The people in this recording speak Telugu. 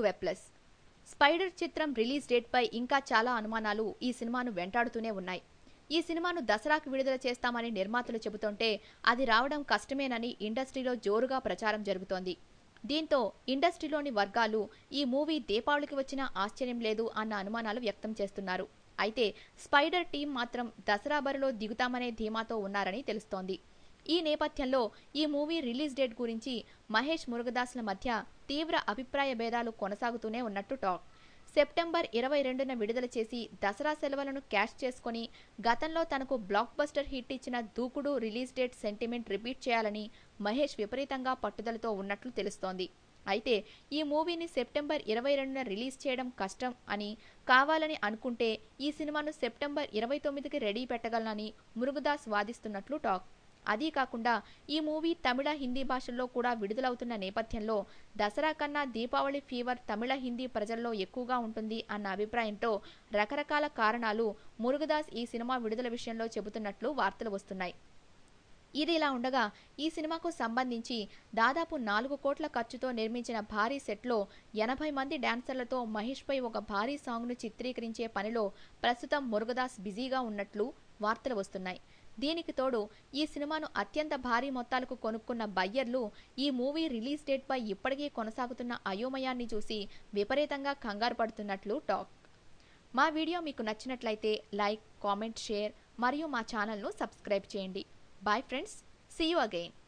వెబ్ ప్లస్ స్పైడర్ చిత్రం రిలీజ్ డేట్పై ఇంకా చాలా అనుమానాలు ఈ సినిమాను వెంటాడుతూనే ఉన్నాయి ఈ సినిమాను దసరాకు విడుదల చేస్తామని నిర్మాతలు చెబుతుంటే అది రావడం కష్టమేనని ఇండస్ట్రీలో జోరుగా ప్రచారం జరుగుతోంది దీంతో ఇండస్ట్రీలోని వర్గాలు ఈ మూవీ దీపావళికి వచ్చినా ఆశ్చర్యం లేదు అన్న అనుమానాలు వ్యక్తం చేస్తున్నారు అయితే స్పైడర్ టీం మాత్రం దసరా బరిలో దిగుతామనే ధీమాతో ఉన్నారని తెలుస్తోంది ఈ నేపథ్యంలో ఈ మూవీ రిలీజ్ డేట్ గురించి మహేష్ మురుగదాస్ల మధ్య తీవ్ర అభిప్రాయ భేదాలు కొనసాగుతూనే ఉన్నట్టు టాక్ సెప్టెంబర్ ఇరవై రెండున విడుదల చేసి దసరా సెలవులను క్యాష్ చేసుకుని గతంలో తనకు బ్లాక్ బస్టర్ హిట్ ఇచ్చిన దూకుడు రిలీజ్ డేట్ సెంటిమెంట్ రిపీట్ చేయాలని మహేష్ విపరీతంగా పట్టుదలతో ఉన్నట్లు తెలుస్తోంది అయితే ఈ మూవీని సెప్టెంబర్ ఇరవై రెండున రిలీజ్ చేయడం కష్టం అని కావాలని అనుకుంటే ఈ సినిమాను సెప్టెంబర్ ఇరవై తొమ్మిదికి రెడీ పెట్టగలనని మురుగదాస్ వాదిస్తున్నట్లు టాక్ అదీ కాకుండా ఈ మూవీ తమిళ హిందీ భాషల్లో కూడా విడుదలవుతున్న నేపథ్యంలో దసరా కన్నా దీపావళి ఫీవర్ తమిళ హిందీ ప్రజల్లో ఎక్కువగా ఉంటుంది అన్న అభిప్రాయంతో రకరకాల కారణాలు మురుగదాస్ ఈ సినిమా విడుదల విషయంలో చెబుతున్నట్లు వార్తలు వస్తున్నాయి ఇది ఇలా ఉండగా ఈ సినిమాకు సంబంధించి దాదాపు నాలుగు కోట్ల ఖర్చుతో నిర్మించిన భారీ సెట్లో ఎనభై మంది డాన్సర్లతో మహేష్పై ఒక భారీ సాంగ్ను చిత్రీకరించే పనిలో ప్రస్తుతం మురుగదాస్ బిజీగా ఉన్నట్లు వార్తలు వస్తున్నాయి దీనికి తోడు ఈ సినిమాను అత్యంత భారీ మొత్తాలకు కొనుక్కున్న బయ్యర్లు ఈ మూవీ రిలీజ్ డేట్పై ఇప్పటికీ కొనసాగుతున్న అయోమయాన్ని చూసి విపరీతంగా కంగారు పడుతున్నట్లు టాక్ మా వీడియో మీకు నచ్చినట్లయితే లైక్ కామెంట్ షేర్ మరియు మా ఛానల్ను సబ్స్క్రైబ్ చేయండి bye friends see you again